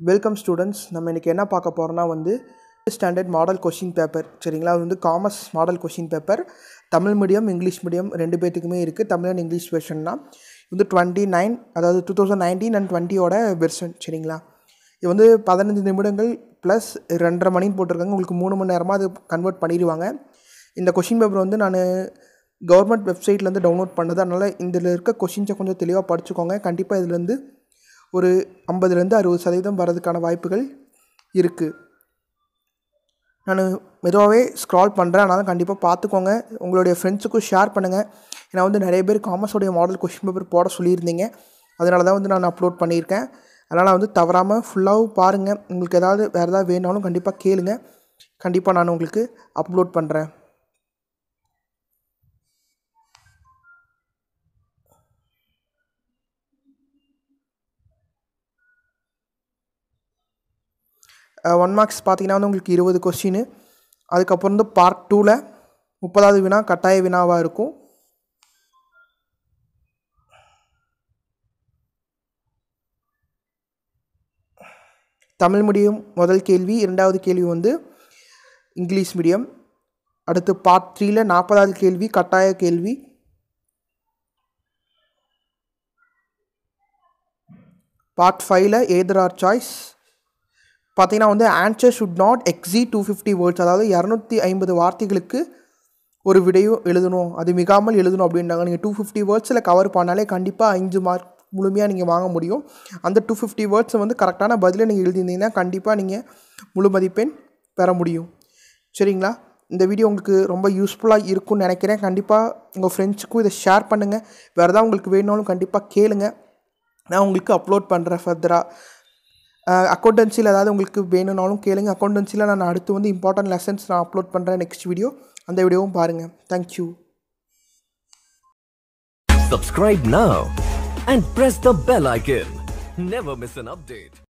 Welcome students நம்ம இன்றைக்கி என்ன பார்க்க போகிறோம்னா வந்து ஸ்டாண்டர்ட் மாடல் கொஷின் பேப்பர் சரிங்களா அது வந்து commerce model question paper Tamil medium English medium ரெண்டு பேர்த்துக்குமே இருக்குது தமிழ் அண்ட் இங்கிலீஷ் வெர்ஷன்னா வந்து டுவெண்ட்டி நைன் அதாவது டூ தௌசண்ட் நைன்டீன் அண்ட் டுவெண்ட்டியோட வெர்ஷன் சரிங்களா இது வந்து பதினஞ்சு நிமிடங்கள் ப்ளஸ் ரெண்டரை மணின்னு போட்டிருக்காங்க உங்களுக்கு மூணு மணி நேரமாக அது கன்வெர்ட் பண்ணிடுவாங்க இந்த கொஷின் பேப்பர் வந்து நான் கவர்மெண்ட் வெப்சைட்லேருந்து டவுன்லோட் பண்ணது அதனால் இதில் இருக்க கொஷின்ஸை கொஞ்சம் தெளிவாக படிச்சுக்கோங்க கண்டிப்பாக இதுலேருந்து ஒரு ஐம்பதுலேருந்து அறுபது சதவீதம் வரதுக்கான வாய்ப்புகள் இருக்குது நான் மெதுவாகவே ஸ்க்ரால் பண்ணுறேன் அதனால் கண்டிப்பாக பார்த்துக்கோங்க உங்களுடைய ஃப்ரெண்ட்ஸுக்கும் ஷேர் பண்ணுங்கள் ஏன்னா வந்து நிறைய பேர் காமர்ஸோடைய மாடல் கொஷின் பேப்பர் போட சொல்லியிருந்தீங்க அதனால தான் வந்து நான் அப்லோட் பண்ணியிருக்கேன் அதனால் வந்து தவறாமல் ஃபுல்லாகவும் பாருங்கள் உங்களுக்கு ஏதாவது வேறு ஏதாவது வேணாலும் கண்டிப்பாக கேளுங்க கண்டிப்பாக நான் உங்களுக்கு அப்லோட் பண்ணுறேன் ஒன் மார்க்ஸ் பார்த்தீங்கன்னா வந்து உங்களுக்கு இருபது கொஸ்டின் அதுக்கப்புறம் வந்து பார்ட் டூவில் முப்பதாவது வினா கட்டாய வினாவாக இருக்கும் தமிழ் மீடியம் முதல் கேள்வி இரண்டாவது கேள்வி வந்து இங்கிலீஷ் மீடியம் அடுத்து பார்ட் த்ரீயில் நாற்பதாவது கேள்வி கட்டாய கேள்வி பார்ட் ஃபைவ்ல ஏதர் ஆர் சாய்ஸ் பார்த்தீங்கன்னா வந்து answer should not exceed two fifty words அதாவது இரநூத்தி ஐம்பது வார்த்தைகளுக்கு ஒரு விடையும் எழுதணும் அது மிகாமல் எழுதணும் அப்படின்றாங்க நீங்கள் டூ ஃபிஃப்டி வேர்ட்ஸில் கவர் பண்ணாலே கண்டிப்பாக அஞ்சு மார்க் முழுமையாக நீங்கள் வாங்க முடியும் அந்த டூ ஃபிஃப்டி வேர்ட்ஸை வந்து கரெக்டான பதிலை நீங்கள் எழுதியிருந்தீங்கன்னா கண்டிப்பாக நீங்கள் முழு மதிப்பெண் பெற முடியும் சரிங்களா இந்த வீடியோ உங்களுக்கு ரொம்ப யூஸ்ஃபுல்லாக இருக்கும்னு நினைக்கிறேன் கண்டிப்பாக உங்கள் ஃப்ரெண்ட்ஸுக்கும் இதை ஷேர் பண்ணுங்கள் வேறு ஏதாவது உங்களுக்கு வேணுனாலும் கண்டிப்பாக கேளுங்க நான் உங்களுக்கு அப்லோட் பண்ணுறேன் ஃபர்தராக அக்கௌண்டன்சியில் ஏதாவது உங்களுக்கு வேணும்னாலும் கேளுங்க அக்கௌண்டன்சியில் நான் அடுத்து வந்து இம்பார்ட்டன்ட் லெசன்ஸ் நான் அப்லோட் பண்ணுறேன் நெக்ஸ்ட் வீடியோ அந்த வீடியோவும் பாருங்கள் thank you Subscribe now and press the bell icon. Never miss an update.